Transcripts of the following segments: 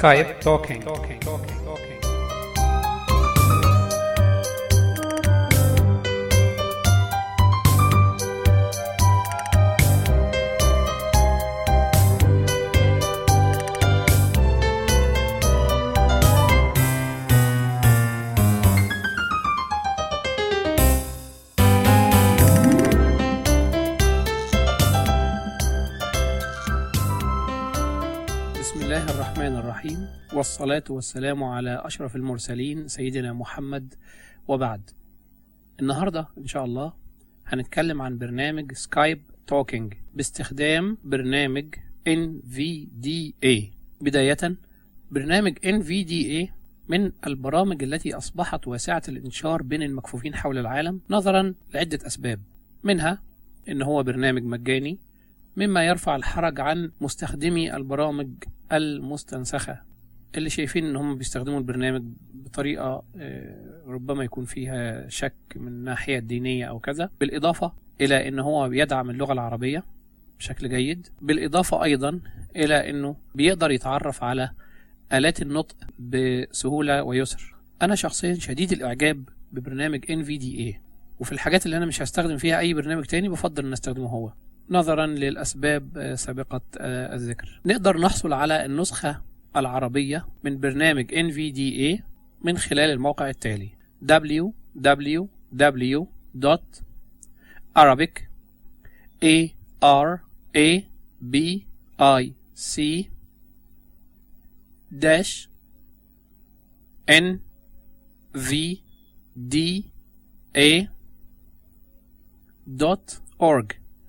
Skype Talking. بسم الله الرحمن الرحيم والصلاة والسلام على أشرف المرسلين سيدنا محمد وبعد النهاردة إن شاء الله هنتكلم عن برنامج سكايب توكينج باستخدام برنامج NVDA بداية برنامج NVDA من البرامج التي أصبحت واسعة الانتشار بين المكفوفين حول العالم نظرا لعدة أسباب منها إن هو برنامج مجاني مما يرفع الحرج عن مستخدمي البرامج المستنسخة اللي شايفين ان هم بيستخدموا البرنامج بطريقة آه، ربما يكون فيها شك من الناحية الدينية او كذا بالاضافة الى ان هو بيدعم اللغة العربية بشكل جيد بالاضافة ايضا الى انه بيقدر يتعرف على آلات النطق بسهولة ويسر انا شخصيا شديد الاعجاب ببرنامج NVDA وفي الحاجات اللي انا مش هستخدم فيها اي برنامج تاني بفضل ان استخدمه هو نظرا للأسباب آه، سابقة آه، الذكر نقدر نحصل على النسخة العربية من برنامج NVDA من خلال الموقع التالي www.arabic a r a b i c dash n v d a dot org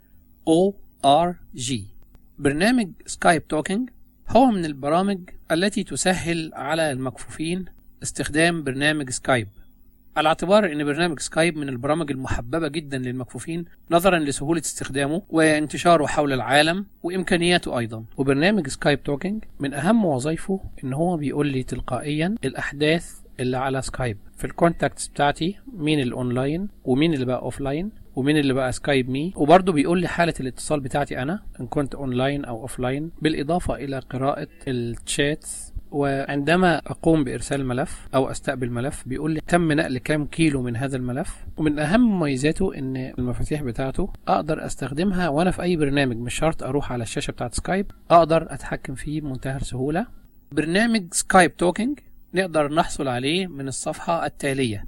ORG برنامج سكايب توكينج هو من البرامج التي تسهل على المكفوفين استخدام برنامج سكايب على اعتبار ان برنامج سكايب من البرامج المحببة جدا للمكفوفين نظرا لسهولة استخدامه وانتشاره حول العالم وامكانياته ايضا وبرنامج سكايب توكينج من اهم وظائفه ان هو بيقول لي تلقائيا الاحداث اللي على سكايب في الكونتاكتس بتاعتي مين الاونلاين ومين اللي بقى اوفلاين ومين اللي بقى سكايب مي وبرضه بيقول لي حالة الاتصال بتاعتي أنا إن كنت أونلاين أو أوفلاين بالإضافة إلى قراءة الشاتس وعندما أقوم بإرسال ملف أو أستقبل ملف بيقول لي تم نقل كام كيلو من هذا الملف ومن أهم مميزاته إن المفاتيح بتاعته أقدر أستخدمها وأنا في أي برنامج مش شرط أروح على الشاشة بتاعت سكايب أقدر أتحكم فيه بمنتهى السهولة برنامج سكايب توكينج نقدر نحصل عليه من الصفحة التالية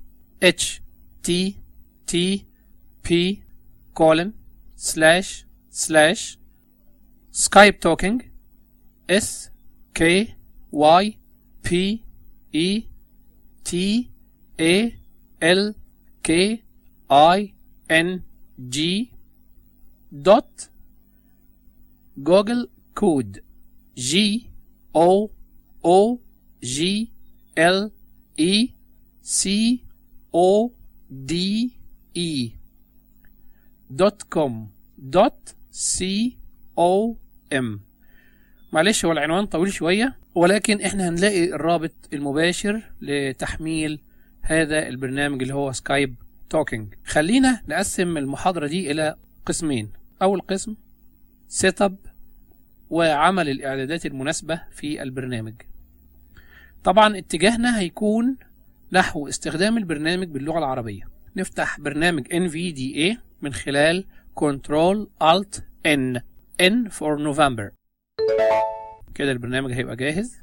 http p colon slash slash skype talking s k y p e t a l k i n g dot google code g o o g l e c o d e دوت كوم دوت سي او ام معلش هو العنوان طويل شوية ولكن احنا هنلاقي الرابط المباشر لتحميل هذا البرنامج اللي هو سكايب توكينج خلينا نقسم المحاضرة دي إلى قسمين أول قسم سيت اب وعمل الإعدادات المناسبة في البرنامج طبعا اتجاهنا هيكون نحو استخدام البرنامج باللغة العربية نفتح برنامج NVDA من خلال Ctrl Alt N N for November كده البرنامج هيبقى جاهز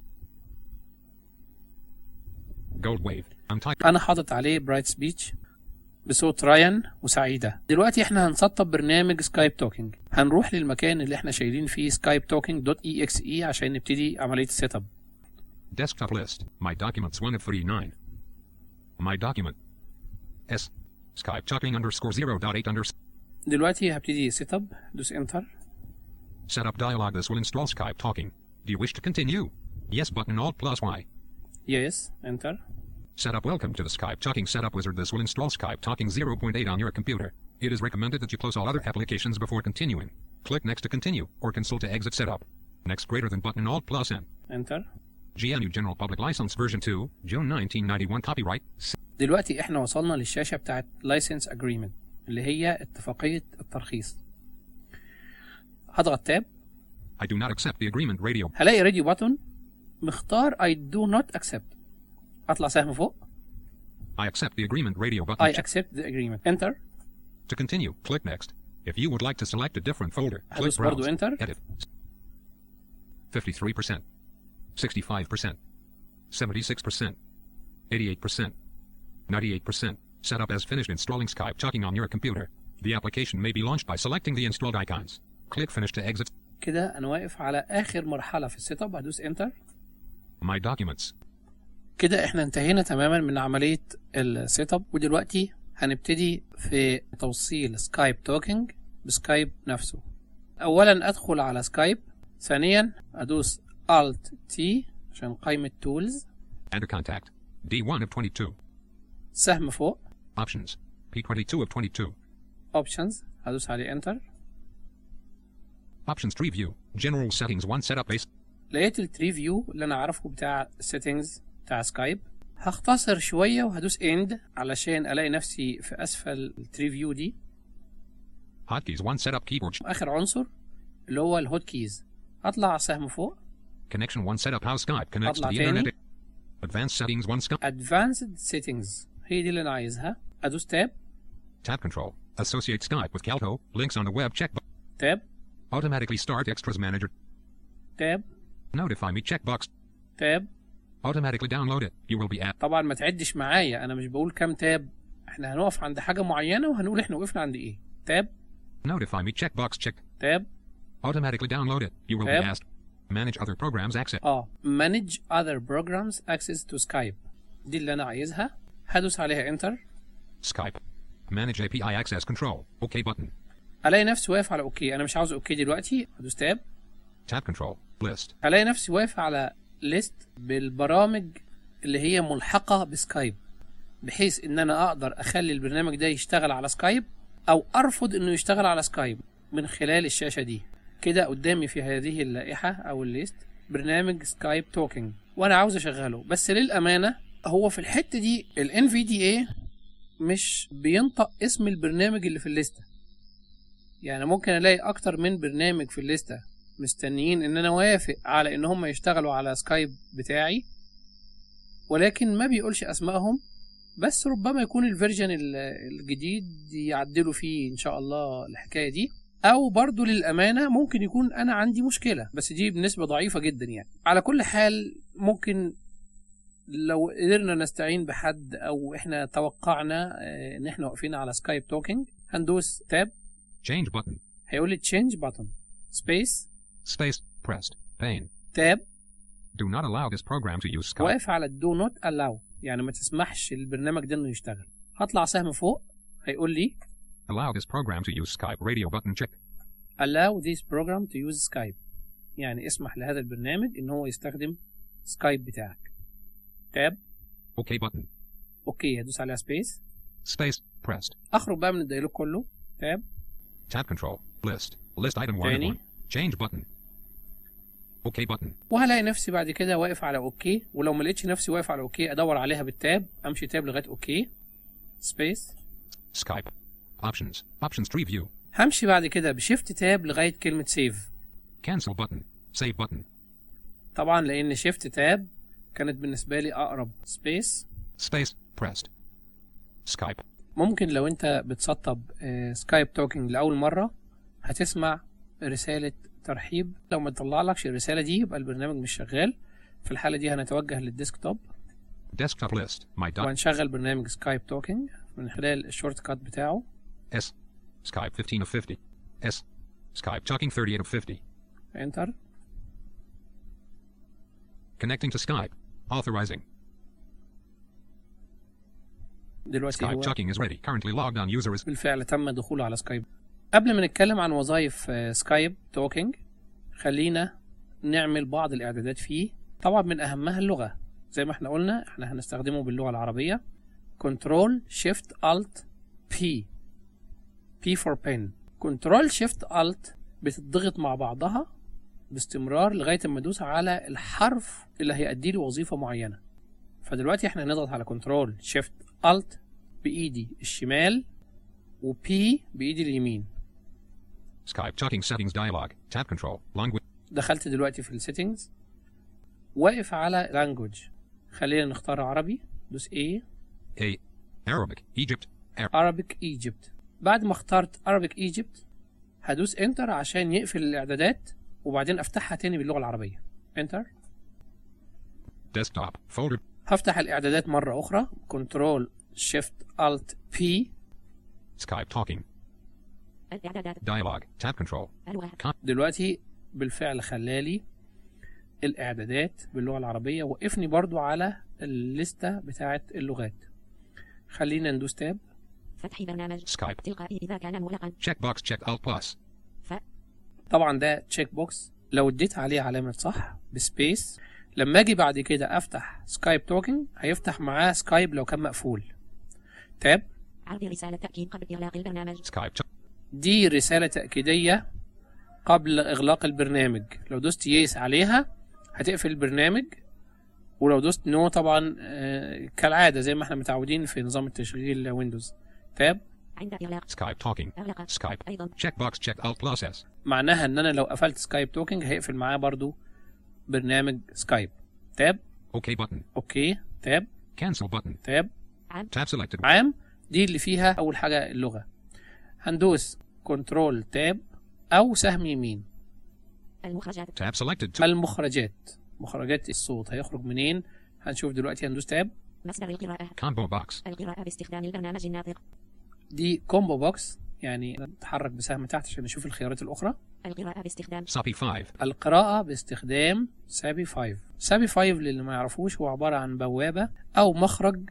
Gold Wave. I'm typing. انا حاطط عليه برايت سبيتش بصوت رايان وسعيدة دلوقتي احنا هنسطب برنامج سكايب توكينج هنروح للمكان اللي احنا شايلين فيه سكايب توكينج دوت اي اكس اي عشان نبتدي عملية السيت اب Desktop list. My documents 1 of 39. My document. S. Skype chucking underscore 0.8 underscore. دلوقتي هبتدي سيت اب دوس انتر Setup dialog. This will install Skype talking. Do you wish to continue? Yes button Alt plus Y. يس انتر Setup. Welcome to the Skype chucking setup wizard. This will install Skype talking 0.8 on your computer. It is recommended that you close all other applications before continuing. Click next to continue or consult to exit setup. Next greater than button Alt plus N. انتر GNU General Public License version 2, June 1991 copyright. دلوقتي احنا وصلنا للشاشة بتاعت license agreement اللي هي اتفاقية الترخيص هضغط تاب I do not accept the agreement radio. هلاقي راديو باتون مختار I do not accept اطلع سهم فوق I accept the agreement radio button. I check. accept the agreement enter To continue, click next. If you would like to select a different folder, click هدوس برضو browse. enter Edit. 53%. 65%. 76%. 88%. 98%. Set up as finished installing Skype talking on your computer. The application may be launched by selecting the installed icons. Click finish to exit. كده انا واقف على اخر مرحله في السيت اب هدوس انتر My documents. كده احنا انتهينا تماما من عمليه السيت اب ودلوقتي هنبتدي في توصيل سكايب توكينج بسكايب نفسه اولا ادخل على سكايب ثانيا ادوس Alt T عشان قائمه تولز Enter contact. D1 of 22. سهم فوق Options. P22 of 22. اوبشنز هدوس عليه انتر Options tree view. General settings 1 setup base. لقيت التري فيو اللي انا عارفه بتاع السيتنجز بتاع سكايب هختصر شويه وهدوس اند علشان الاقي نفسي في اسفل التري فيو دي Hotkeys 1 setup keyboard. اخر عنصر اللي هو الهوت كيز هطلع سهم فوق Connection 1 setup how Skype connects to أطلع the تاني. internet. Advanced settings 1 Skype. advanced settings هي دي اللي انا عايزها ادوس تاب Tab control. Associate Skype with Calco. Links on the web check. تاب Automatically start extras manager. تاب Notify me checkbox. تاب Automatically download it. You will be at. طبعا ما تعدش معايا انا مش بقول كام تاب احنا هنقف عند حاجه معينه وهنقول احنا وقفنا عند ايه تاب Notify me checkbox check. تاب Automatically download it. You will be Tab. asked. Manage other programs access. اه manage other programs access to Skype دي اللي انا عايزها هدوس عليها انتر Skype. Manage API access control. OK button. الاقي نفسي واقف على اوكي انا مش عاوز اوكي دلوقتي هدوس تاب Tab control. List. الاقي نفسي واقف على ليست بالبرامج اللي هي ملحقه بسكايب بحيث ان انا اقدر اخلي البرنامج ده يشتغل على سكايب او ارفض انه يشتغل على سكايب من خلال الشاشه دي كده قدامي في هذه اللائحه او الليست برنامج سكايب توكينج وانا عاوز اشغله بس للامانه هو في الحته دي ال NVDA مش بينطق اسم البرنامج اللي في الليسته يعني ممكن الاقي اكتر من برنامج في الليسته مستنيين ان انا وافق على ان هم يشتغلوا على سكايب بتاعي ولكن ما بيقولش اسمائهم بس ربما يكون الفيرجن ال- الجديد يعدلوا فيه ان شاء الله الحكايه دي او برضو للامانه ممكن يكون انا عندي مشكله بس دي بنسبه ضعيفه جدا يعني على كل حال ممكن لو قدرنا نستعين بحد او احنا توقعنا آه، ان احنا واقفين على سكايب توكينج هندوس تاب Change button. هيقول لي تشينج بutton سبيس Space. Pressed. Pane. تاب Do not allow this program to use Skype. واقف على الدو نوت الاو يعني ما تسمحش للبرنامج ده انه يشتغل هطلع سهم فوق هيقول لي Allow this program to use Skype radio button check. allow this program to use Skype يعني اسمح لهذا البرنامج ان هو يستخدم سكايب بتاعك تاب OK button. اوكي هدوس عليها سبيس Space. Pressed. اخرج بقى من الديالوج كله تاب Tab control. List. List item 1 of تاني. 1. Change button. OK button. وهلاقي نفسي بعد كده واقف على اوكي ولو ما لقيتش نفسي واقف على اوكي ادور عليها بالتاب امشي تاب لغايه اوكي سبيس Skype. Options. Options tree view. همشي بعد كده بشيفت تاب لغايه كلمه سيف Cancel button. Save button. طبعا لان شيفت تاب كانت بالنسبه لي اقرب سبيس Space. Pressed. Skype. ممكن لو انت بتسطب آه، سكايب توكينج لاول مره هتسمع رساله ترحيب لو ما تطلعلكش الرساله دي يبقى البرنامج مش شغال في الحاله دي هنتوجه للديسكتوب Desktop list. My doc. وهنشغل برنامج سكايب توكينج من خلال الشورت كات بتاعه S. Skype 15 of 50. S. Skype talking 38 of 50. انتر Connecting to Skype. Authorizing. دلوقتي Skype هو talking is ready. Currently logged on user is بالفعل تم دخوله على سكايب قبل ما نتكلم عن وظائف آه، سكايب توكينج خلينا نعمل بعض الاعدادات فيه طبعا من اهمها اللغه زي ما احنا قلنا احنا هنستخدمه باللغه العربيه كنترول شيفت الت بي بي فور بين كنترول شيفت الت بتضغط مع بعضها باستمرار لغايه ما ادوس على الحرف اللي هيأدي لي وظيفه معينه فدلوقتي احنا هنضغط على كنترول شيفت الت بايدي الشمال وبي بايدي اليمين Skype talking settings dialog. Tab control. Language. دخلت دلوقتي في السيتنجز واقف على language خلينا نختار عربي دوس A A. Arabic, Egypt. Ar- Arabic Egypt بعد ما اخترت Arabic Egypt هدوس انتر عشان يقفل الاعدادات وبعدين افتحها تاني باللغه العربيه انتر desktop, folder, هفتح الاعدادات مره اخرى كنترول شيفت الت بي Skype talking, الإعدادات dialogue, tab control, الواحد دلوقتي بالفعل خلالي الاعدادات باللغه العربيه وقفني برضو على الليسته بتاعه اللغات خلينا ندوس تاب فتح برنامج Skype, تلقائي إذا كان مغلقا checkbox check Alt plus, ف طبعا ده تشيك بوكس لو اديت عليه علامه صح بسبيس لما اجي بعد كده افتح سكايب توكينج هيفتح معاه سكايب لو كان مقفول تاب عرض رسالة تأكيد قبل إغلاق البرنامج Skype, ch- دي رسالة تأكيدية قبل إغلاق البرنامج لو دوست يس عليها هتقفل البرنامج ولو دوست نو طبعا آه، كالعادة زي ما احنا متعودين في نظام التشغيل ويندوز تاب عند إغلاق Skype talking, أغلق Skype, أيضا checkbox check Alt plus S, معناها ان انا لو قفلت سكايب توكينج هيقفل معاه برضو برنامج سكايب تاب OK button, اوكي تاب cancel button, تاب عام tab selected, عام دي اللي فيها اول حاجة اللغة هندوس كنترول تاب او سهم يمين المخرجات tab selected to, المخرجات مخرجات الصوت هيخرج منين هنشوف دلوقتي هندوس تاب مصدر القراءة combo box, القراءة باستخدام البرنامج الناطق دي كومبو بوكس يعني نتحرك بسهم تحت عشان نشوف الخيارات الأخرى القراءة باستخدام SAPI 5, القراءة باستخدام سابي 5 سابي 5 للي ما يعرفوش هو عبارة عن بوابة أو مخرج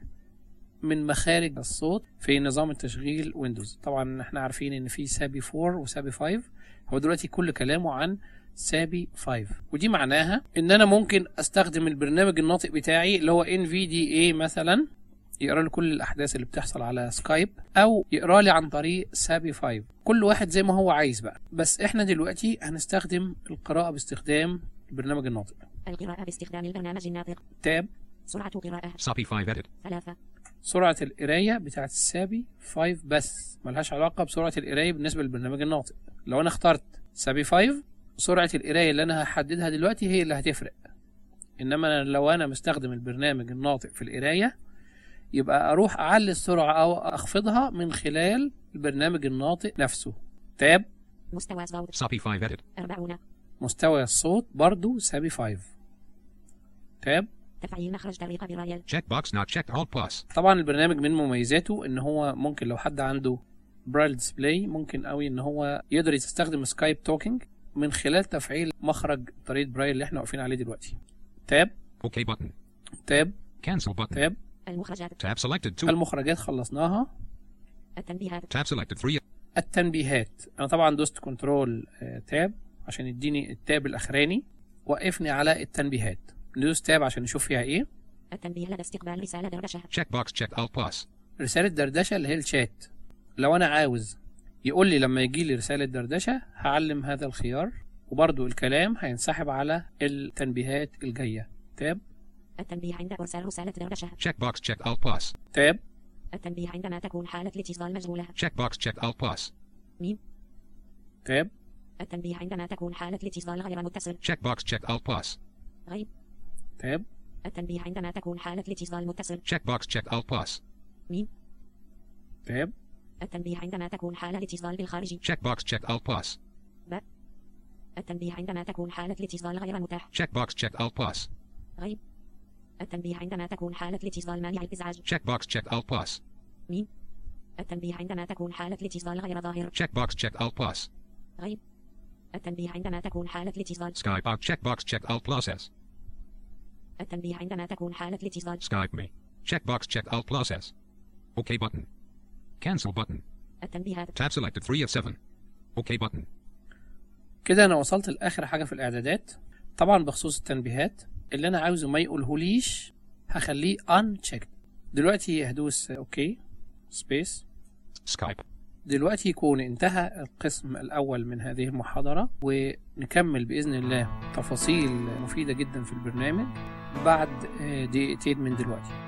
من مخارج الصوت في نظام التشغيل ويندوز طبعا احنا عارفين ان في سابي 4 وسابي 5 هو دلوقتي كل كلامه عن سابي 5 ودي معناها ان انا ممكن استخدم البرنامج الناطق بتاعي اللي هو NVDA مثلا يقرا لي كل الاحداث اللي بتحصل على سكايب او يقرا لي عن طريق سابي 5 كل واحد زي ما هو عايز بقى بس احنا دلوقتي هنستخدم القراءة باستخدام البرنامج الناطق القراءة باستخدام البرنامج الناطق تاب سرعة قراءة SAPI 5 edit, ثلاثة سرعة القراية بتاعت السابي 5 بس ملهاش علاقة بسرعة القراية بالنسبة للبرنامج الناطق لو أنا اخترت سابي 5 سرعة القراية اللي أنا هحددها دلوقتي هي اللي هتفرق إنما أنا لو أنا مستخدم البرنامج الناطق في القراية يبقى أروح أعلي السرعة أو أخفضها من خلال البرنامج الناطق نفسه تاب مستوى صوت SAPI 5 edit, أربعون مستوى الصوت برضو سابي 5 تاب تفعيل مخرج طريقة برايل checkbox not checked Alt plus, طبعا البرنامج من مميزاته ان هو ممكن لو حد عنده برايل ديسبلاي ممكن قوي ان هو يقدر يستخدم سكايب توكينج من خلال تفعيل مخرج طريقه برايل اللي احنا واقفين عليه دلوقتي تاب OK button, تاب cancel button, تاب المخرجات tab selected to, المخرجات خلصناها التنبيهات tab selected 3, التنبيهات انا طبعا دوست كنترول آه، تاب عشان يديني التاب الاخراني وقفني على التنبيهات ندوس تاب عشان نشوف فيها ايه التنبيه لدى استقبال رسالة دردشة checkbox check Alt plus, رسالة دردشة اللي هي الشات لو أنا عاوز يقول لي لما يجي لي رسالة دردشة هعلم هذا الخيار وبرضو الكلام هينسحب على التنبيهات الجاية تاب التنبيه عند إرسال رسالة دردشة checkbox check Alt plus, تاب التنبيه عندما تكون حالة الاتصال مشغولة checkbox check Alt plus, ميم تاب التنبيه عندما تكون حالة الاتصال غير متصل checkbox check Alt plus, غيب تاب التنبيه عندما تكون حالة الاتصال متصل checkbox check Alt plus, ميم تاب التنبيه عندما تكون حالة الاتصال بالخارج checkbox check Alt plus, التنبيه عندما تكون حالة الاتصال غير متاح checkbox check Alt plus, غيب التنبيه عندما تكون حالة الاتصال مانع الإزعاج checkbox check Alt plus, ميم التنبيه عندما تكون حالة الاتصال غير ظاهر checkbox check Alt plus, غيب التنبيه عندما تكون حالة الاتصال Skype out checkbox check Alt plus S, التنبيه عندما تكون حالة الاتصال Skype me, checkbox check Alt plus S, OK button, cancel button, التنبيهات tab selected 3 of 7, OK button, كده أنا وصلت لآخر حاجة في الإعدادات طبعا بخصوص التنبيهات اللي أنا عاوزه ما يقولهوليش هخليه unchecked دلوقتي هدوس أوكي سبيس Skype, دلوقتي يكون انتهى القسم الأول من هذه المحاضرة ونكمل بإذن الله تفاصيل مفيدة جدا في البرنامج بعد آه، دقيقتين من دلوقتي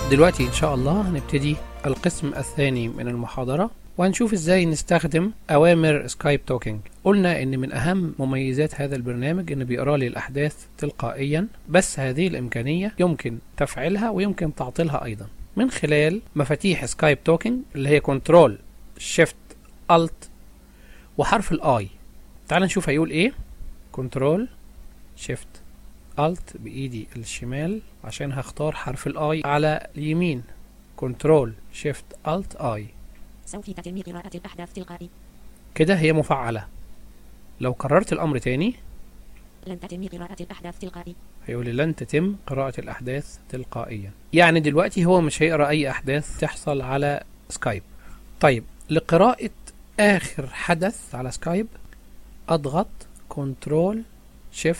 دلوقتي إن شاء الله هنبتدي القسم الثاني من المحاضرة وهنشوف ازاي نستخدم أوامر سكايب توكينج قلنا إن من أهم مميزات هذا البرنامج إنه بيقرا لي الأحداث تلقائيا بس هذه الإمكانية يمكن تفعيلها ويمكن تعطيلها أيضا من خلال مفاتيح سكايب توكينج اللي هي كنترول شيفت الت وحرف الاي تعال نشوف هيقول ايه كنترول شيفت الت بايدي الشمال عشان هختار حرف الاي على اليمين كنترول شيفت الت اي سوف تتم قراءة الأحداث تلقائي كده هي مفعلة لو كررت الامر تاني لن تتم قراءة الأحداث تلقائي هيقول لي لن تتم قراءة الأحداث تلقائيا يعني دلوقتي هو مش هيقرأ أي أحداث تحصل على سكايب طيب لقراءة آخر حدث على سكايب أضغط كنترول شيفت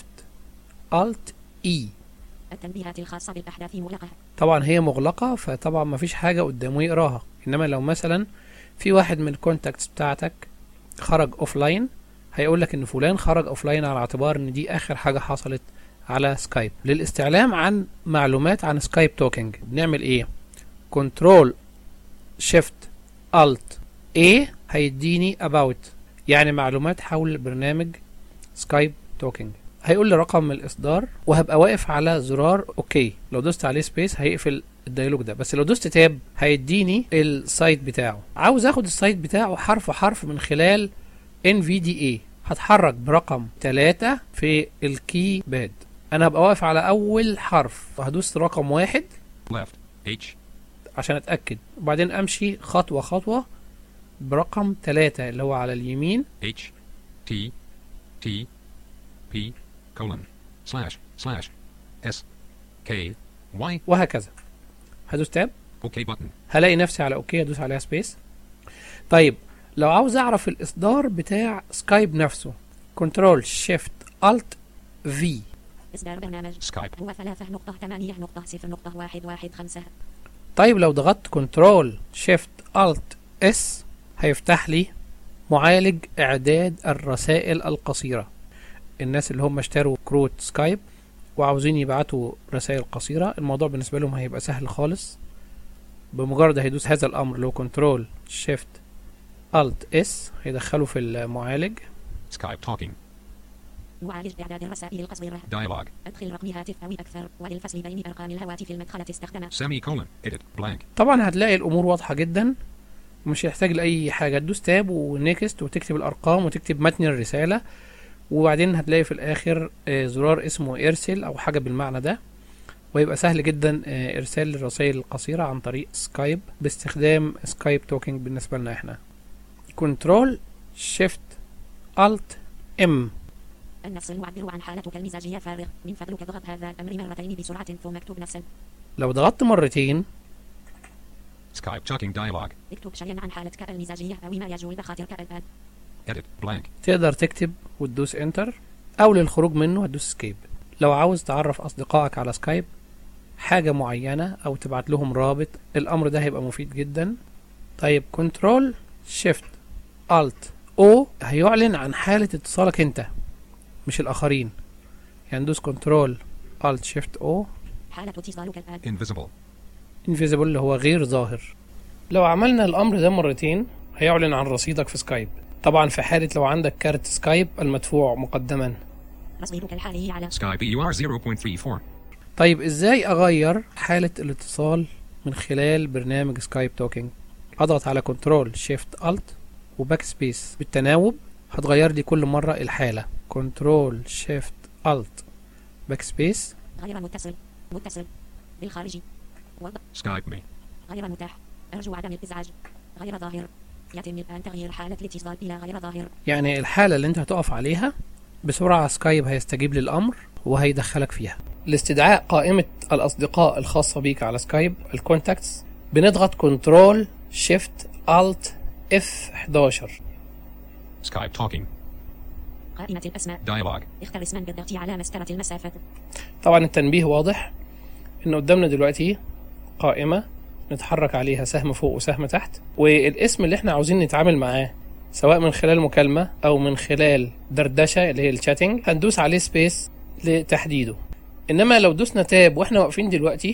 الت اي التنبيهات الخاصة بالأحداث مغلقة طبعا هي مغلقة فطبعا مفيش حاجة قدامه يقراها إنما لو مثلا في واحد من الكونتاكتس بتاعتك خرج اوفلاين هيقول لك ان فلان خرج اوفلاين على اعتبار ان دي اخر حاجة حصلت على سكايب للاستعلام عن معلومات عن سكايب توكينج بنعمل ايه كنترول شيفت الت ايه هيديني about يعني معلومات حول برنامج سكايب توكينج هيقول لي رقم الاصدار وهبقى واقف على زرار اوكي لو دوست عليه سبيس هيقفل الديالوج ده بس لو دوست تاب هيديني السايت بتاعه عاوز اخد السايت بتاعه حرف حرف من خلال NVDA هتحرك برقم 3 في الكي باد انا هبقى واقف على اول حرف وهدوس رقم واحد Left. H. عشان اتاكد وبعدين امشي خطوه خطوه برقم 3 اللي هو على اليمين H. T. T. P. Colon. Slash. Slash. S. K. Y. وهكذا هدوس تاب OK button. هلاقي نفسي على اوكي ادوس عليها سبيس طيب لو عاوز اعرف الاصدار بتاع سكايب نفسه كنترول شيفت الت في إصدار برنامج Skype. هو ثلاثة نقطة ثمانية نقطة صفر نقطة واحد واحد خمسة طيب لو ضغطت كنترول شيفت الت اس هيفتح لي معالج اعداد الرسائل القصيره الناس اللي هم اشتروا كروت سكايب وعاوزين يبعتوا رسائل قصيره الموضوع بالنسبه لهم هيبقى سهل خالص بمجرد هيدوس هذا الامر اللي هو كنترول شيفت الت اس هيدخله في المعالج Skype talking. معالج إعداد الرسائل القصيرة Dialogue. أدخل رقم هاتف أو أكثر وللفصل بين أرقام الهواتف المدخلة استخدم Semicolon. Edit. Blank. طبعا هتلاقي الامور واضحه جدا ومش هيحتاج لاي حاجه تدوس تاب ونيكست وتكتب الارقام وتكتب متن الرساله وبعدين هتلاقي في الاخر آه، زرار اسمه ارسل او حاجه بالمعنى ده ويبقى سهل جدا آه، ارسال الرسائل القصيره عن طريق سكايب باستخدام سكايب توكينج بالنسبه لنا احنا كنترول شيفت الت ام النفس المعبر عن حالتك المزاجية فارغ من فضلك اضغط هذا الأمر مرتين بسرعة ثم اكتب نفسا لو ضغطت مرتين Skype talking dialogue. اكتب شيئا عن حالتك المزاجية أو ما يجول بخاطرك الآن Edit. Blank. تقدر تكتب وتدوس انتر او للخروج منه هتدوس سكيب لو عاوز تعرف اصدقائك على سكايب حاجة معينة او تبعت لهم رابط الامر ده هيبقى مفيد جدا طيب كنترول شيفت الت او هيعلن عن حالة اتصالك انت مش الاخرين يعني دوس كنترول الت شيفت او حالة اتصالك الآن Invisible. انفيزيبل اللي هو غير ظاهر لو عملنا الامر ده مرتين هيعلن عن رصيدك في سكايب طبعا في حالة لو عندك كارت سكايب المدفوع مقدما رصيدك الحالي على Skype EUR 0.34. طيب ازاي اغير حالة الاتصال من خلال برنامج سكايب توكينج اضغط على كنترول شيفت الت وباك سبيس بالتناوب هتغير لي كل مرة الحالة كنترول شيفت الت باك سبيس غير متصل متصل بالخارج وضع Skype me. غير متاح أرجو عدم الإزعاج غير ظاهر يتم الآن تغيير حالة الاتصال إلى غير ظاهر يعني الحالة اللي انت هتقف عليها بسرعة سكايب هيستجيب للأمر وهيدخلك فيها لاستدعاء قائمة الأصدقاء الخاصة بيك على سكايب الكونتاكتس بنضغط كنترول شيفت الت اف 11 Skype talking. قائمة الأسماء Dialogue. اختر اسما بالضغط على مسطرة المسافة طبعا التنبيه واضح ان قدامنا دلوقتي قائمة نتحرك عليها سهم فوق وسهم تحت والاسم اللي احنا عاوزين نتعامل معاه سواء من خلال مكالمة او من خلال دردشة اللي هي الشاتنج هندوس عليه سبيس لتحديده انما لو دوسنا تاب واحنا واقفين دلوقتي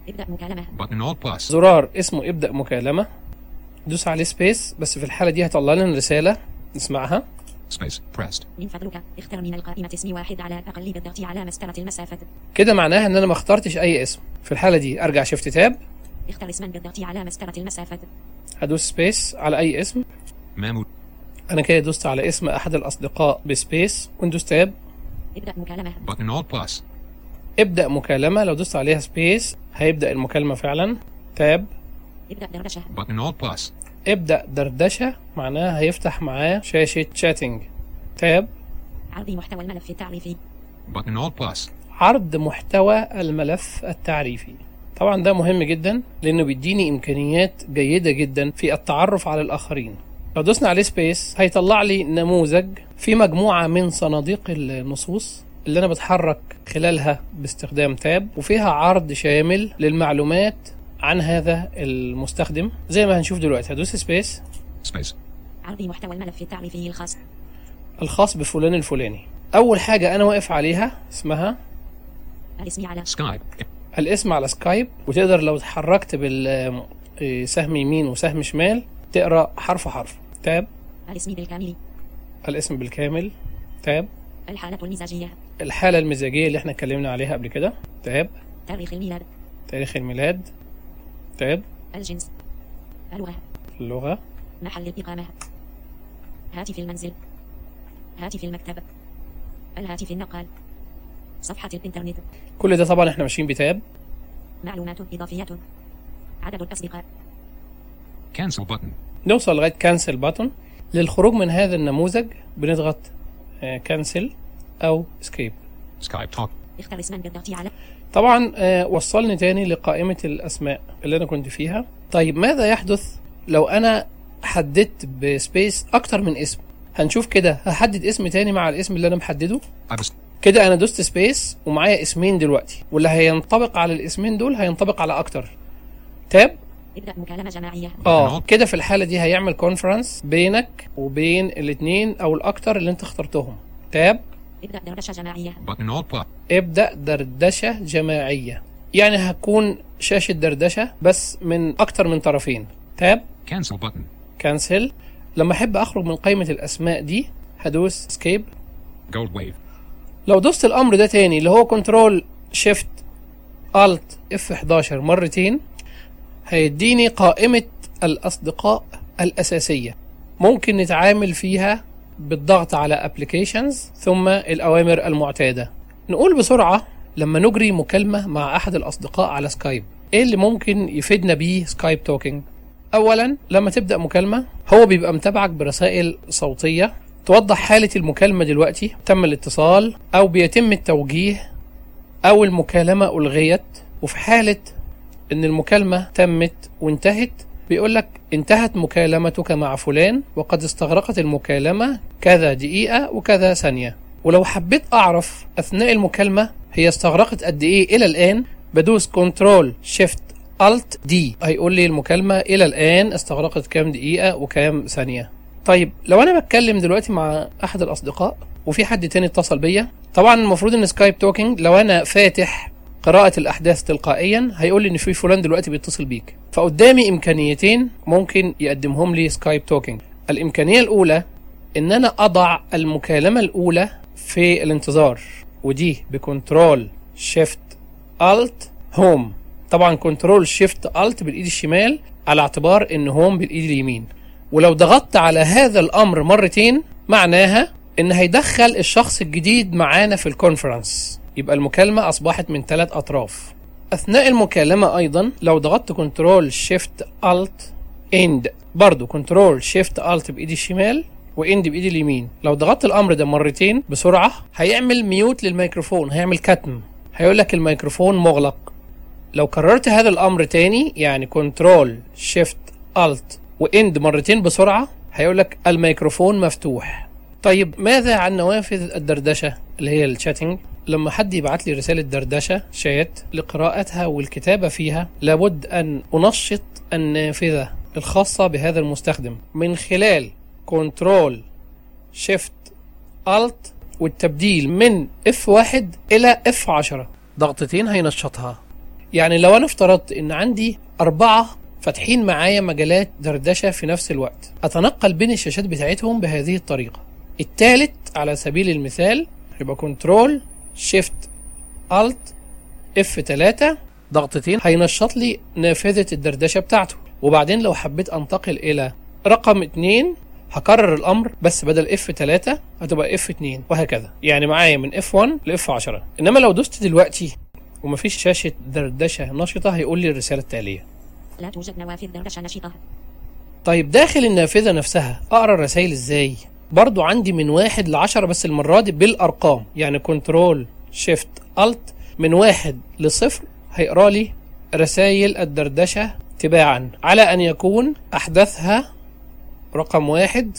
ابدأ مكالمة Button Alt plus. زرار اسمه ابدأ مكالمة دوس عليه سبيس بس في الحالة دي هيطلع لنا رسالة نسمعها Space. Pressed. من فضلك اختر من القائمة اسم واحد على الأقل بالضغط على مسطرة المسافة كده معناها ان انا ما اخترتش اي اسم في الحالة دي ارجع شيفت تاب اختر اسما بالضغط على مسطرة المسافة هدوس سبيس على اي اسم Mahmoud. انا كده دوست على اسم احد الاصدقاء بسبيس ويندوز تاب ابدأ مكالمة Button Alt plus. ابدأ مكالمة لو دوست عليها سبيس هيبدأ المكالمة فعلا تاب ابدأ دردشة Button Alt plus. ابدأ دردشة معناها هيفتح معاه شاشة شاتنج تاب عرض محتوى الملف التعريفي Button Alt plus. عرض محتوى الملف التعريفي طبعا ده مهم جدا لانه بيديني امكانيات جيده جدا في التعرف على الاخرين لو دوسنا عليه سبيس هيطلع لي نموذج في مجموعه من صناديق النصوص اللي انا بتحرك خلالها باستخدام تاب وفيها عرض شامل للمعلومات عن هذا المستخدم زي ما هنشوف دلوقتي هدوس سبيس Space. عرض محتوى الملف التعريفي الخاص الخاص بفلان الفلاني اول حاجه انا واقف عليها اسمها الاسم على Skype. الاسم على سكايب وتقدر لو اتحركت بالسهم يمين وسهم شمال تقرا حرف حرف تاب الاسم بالكامل الاسم بالكامل تاب الحالة المزاجية الحالة المزاجية اللي احنا اتكلمنا عليها قبل كده تاب تاريخ الميلاد تاريخ الميلاد تاب الجنس اللغة اللغة محل الإقامة هاتف المنزل هاتف المكتب الهاتف النقال صفحة الإنترنت كل ده طبعا احنا ماشيين بتاب معلومات إضافية عدد الأصدقاء Cancel button. نوصل لغاية كانسل باتون للخروج من هذا النموذج بنضغط كانسل او اسكيب Skype talk. اختر اسما بالضغط على طبعا آه، وصلني تاني لقائمة الأسماء اللي أنا كنت فيها طيب ماذا يحدث لو أنا حددت بسبيس أكتر من اسم هنشوف كده هحدد اسم تاني مع الاسم اللي أنا محدده I was كده أنا دوست سبيس ومعايا اسمين دلوقتي واللي هينطبق على الاسمين دول هينطبق على أكتر تاب ابدأ مكالمة جماعية اه كده في الحالة دي هيعمل كونفرنس بينك وبين الاتنين أو الأكتر اللي أنت اخترتهم تاب ابدأ دردشة جماعية button Alt plus. ابدأ دردشة جماعية يعني هتكون شاشة دردشة بس من أكتر من طرفين تاب Cancel button. كانسل لما أحب أخرج من قائمة الأسماء دي هدوس سكيب Gold wave. لو دوست الأمر ده تاني اللي هو كنترول شيفت الت اف 11 مرتين هيديني قائمة الأصدقاء الأساسية ممكن نتعامل فيها بالضغط على ابلكيشنز ثم الأوامر المعتادة نقول بسرعة لما نجري مكالمة مع أحد الأصدقاء على سكايب إيه اللي ممكن يفيدنا بيه سكايب توكينج أولا لما تبدأ مكالمة هو بيبقى متابعك برسائل صوتية توضح حالة المكالمة دلوقتي تم الاتصال أو بيتم التوجيه أو المكالمة ألغيت وفي حالة إن المكالمة تمت وانتهت بيقول لك انتهت مكالمتك مع فلان وقد استغرقت المكالمة كذا دقيقة وكذا ثانية ولو حبيت أعرف أثناء المكالمة هي استغرقت قد إيه إلى الآن بدوس كنترول شيفت الت دي هيقول لي المكالمة إلى الآن استغرقت كام دقيقة وكام ثانية طيب لو أنا بتكلم دلوقتي مع أحد الأصدقاء وفي حد تاني اتصل بيا طبعا المفروض ان سكايب توكينج لو انا فاتح قراءة الأحداث تلقائيا هيقول لي إن في فلان دلوقتي بيتصل بيك فقدامي إمكانيتين ممكن يقدمهم لي سكايب توكينج الإمكانية الأولى إن أنا أضع المكالمة الأولى في الانتظار ودي بكنترول شيفت الت هوم طبعا كنترول شيفت الت بالايد الشمال على اعتبار ان هوم بالايد اليمين ولو ضغطت على هذا الامر مرتين معناها ان هيدخل الشخص الجديد معانا في الكونفرنس يبقى المكالمة اصبحت من ثلاث اطراف اثناء المكالمة ايضا لو ضغطت كنترول شيفت الت اند برضو كنترول شيفت الت بايدي الشمال واند بايدي اليمين لو ضغطت الامر ده مرتين بسرعة هيعمل ميوت للميكروفون هيعمل كتم هيقول لك الميكروفون مغلق لو كررت هذا الامر تاني يعني كنترول شيفت الت واند مرتين بسرعه هيقول لك الميكروفون مفتوح طيب ماذا عن نوافذ الدردشه اللي هي الشاتنج لما حد يبعت لي رساله دردشه شات لقراءتها والكتابه فيها لابد ان انشط النافذه الخاصه بهذا المستخدم من خلال كنترول شيفت الت والتبديل من F1 إلى F10 ضغطتين هينشطها يعني لو انا افترضت ان عندي اربعة فاتحين معايا مجالات دردشة في نفس الوقت اتنقل بين الشاشات بتاعتهم بهذه الطريقة التالت على سبيل المثال يبقى كنترول شيفت الت اف 3 ضغطتين هينشط لي نافذة الدردشة بتاعته وبعدين لو حبيت انتقل الى رقم 2 هكرر الامر بس بدل اف 3 هتبقى اف 2 وهكذا يعني معايا من اف 1 لاف 10 انما لو دوست دلوقتي ومفيش شاشة دردشة نشطة هيقول لي الرسالة التالية لا توجد نوافذ دردشة نشطة طيب داخل النافذة نفسها أقرأ الرسائل إزاي؟ برضو عندي من واحد لعشرة بس المرة دي بالأرقام يعني كنترول شيفت ألت من واحد لصفر هيقرأ لي رسائل الدردشة تباعا على أن يكون أحدثها رقم واحد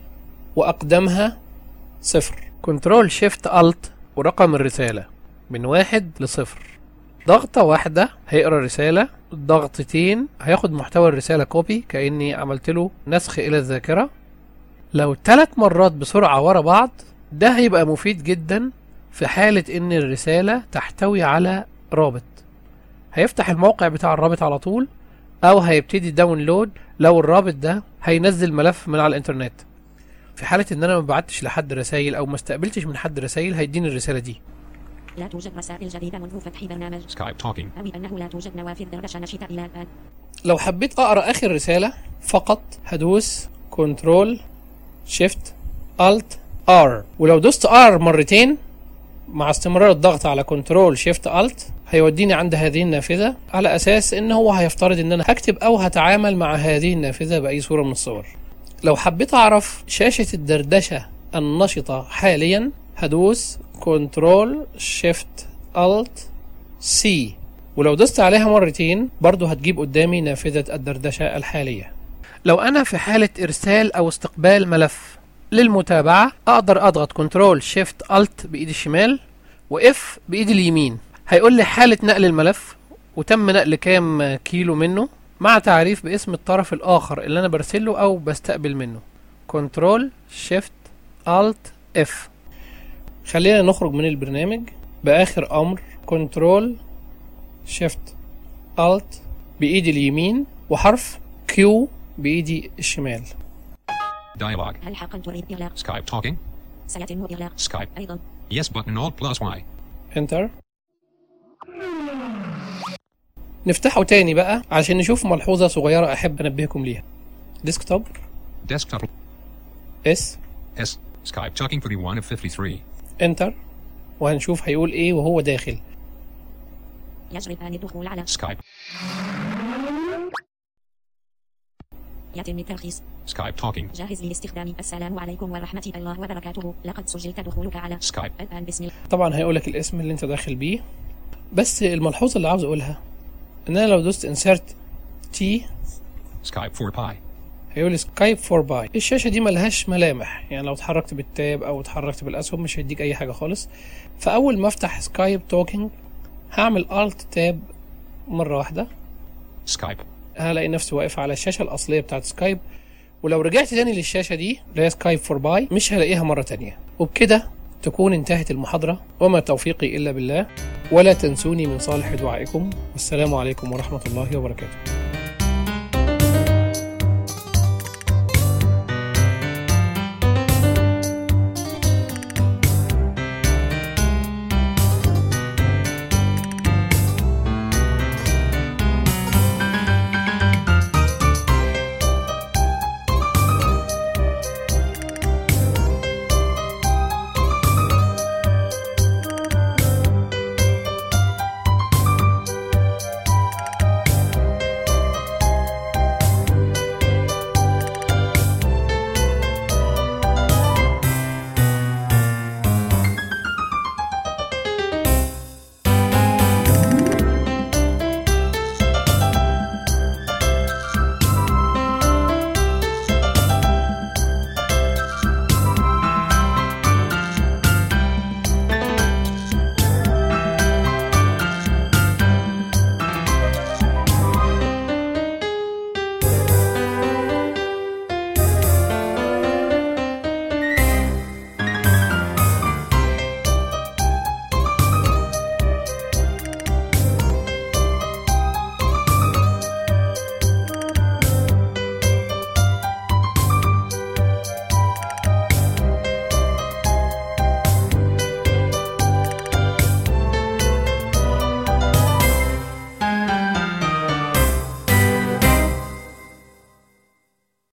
وأقدمها صفر كنترول شيفت ألت ورقم الرسالة من واحد لصفر ضغطة واحدة هيقرا الرسالة ضغطتين هياخد محتوى الرسالة كوبي كأني عملت له نسخ إلى الذاكرة لو ثلاث مرات بسرعة ورا بعض ده هيبقى مفيد جدا في حالة إن الرسالة تحتوي على رابط هيفتح الموقع بتاع الرابط على طول أو هيبتدي داونلود لو الرابط ده هينزل ملف من على الإنترنت في حالة إن أنا ما بعتش لحد رسائل أو ما استقبلتش من حد رسائل هيديني الرسالة دي لا توجد رسائل جديدة منذ فتح برنامج Skype talking. أو أنه لا توجد نوافذ دردشة نشطة إلى الآن لو حبيت اقرا اخر رساله فقط هدوس كنترول شيفت الت ار ولو دوست ار مرتين مع استمرار الضغط على كنترول شيفت الت هيوديني عند هذه النافذه على اساس ان هو هيفترض ان انا هكتب او هتعامل مع هذه النافذه باي صوره من الصور لو حبيت اعرف شاشه الدردشه النشطه حاليا هدوس كنترول شيفت الت سي ولو دوست عليها مرتين برضو هتجيب قدامي نافذة الدردشة الحالية لو أنا في حالة إرسال أو استقبال ملف للمتابعة أقدر أضغط كنترول شيفت ألت بإيدي الشمال وإف بإيدي اليمين هيقول لي حالة نقل الملف وتم نقل كام كيلو منه مع تعريف باسم الطرف الآخر اللي أنا برسله أو بستقبل منه كنترول شيفت ألت إف خلينا نخرج من البرنامج بآخر أمر كنترول شيفت الت بايدي اليمين وحرف كيو بايدي الشمال Dialog. هل حقا تريد إغلاق Skype talking. سيتم إغلاق Skype. أيضا Yes button alt plus Y. انتر نفتحه تاني بقى عشان نشوف ملحوظة صغيرة أحب أنبهكم ليها ديسكتوب Desktop. اس S. Skype talking 31 of 53. انتر وهنشوف هيقول ايه وهو داخل يجري الآن الدخول على Skype. يتم الترخيص Skype talking. جاهز للاستخدام السلام عليكم ورحمة الله وبركاته لقد سجلت دخولك على Skype. الآن بسم الله طبعا هيقول لك الاسم اللي انت داخل بيه بس الملحوظة اللي عاوز اقولها ان انا لو دوست انسرت تي Skype 4 Pi. هيقول لي سكايب فور باي الشاشه دي ملهاش ملامح يعني لو اتحركت بالتاب او اتحركت بالاسهم مش هيديك اي حاجه خالص فاول ما افتح سكايب توكينج هعمل الت تاب مره واحده Skype. هلاقي نفسي واقف على الشاشه الاصليه بتاعت سكايب ولو رجعت تاني للشاشه دي اللي هي سكايب فور باي مش هلاقيها مره تانية وبكده تكون انتهت المحاضره وما توفيقي الا بالله ولا تنسوني من صالح دعائكم والسلام عليكم ورحمه الله وبركاته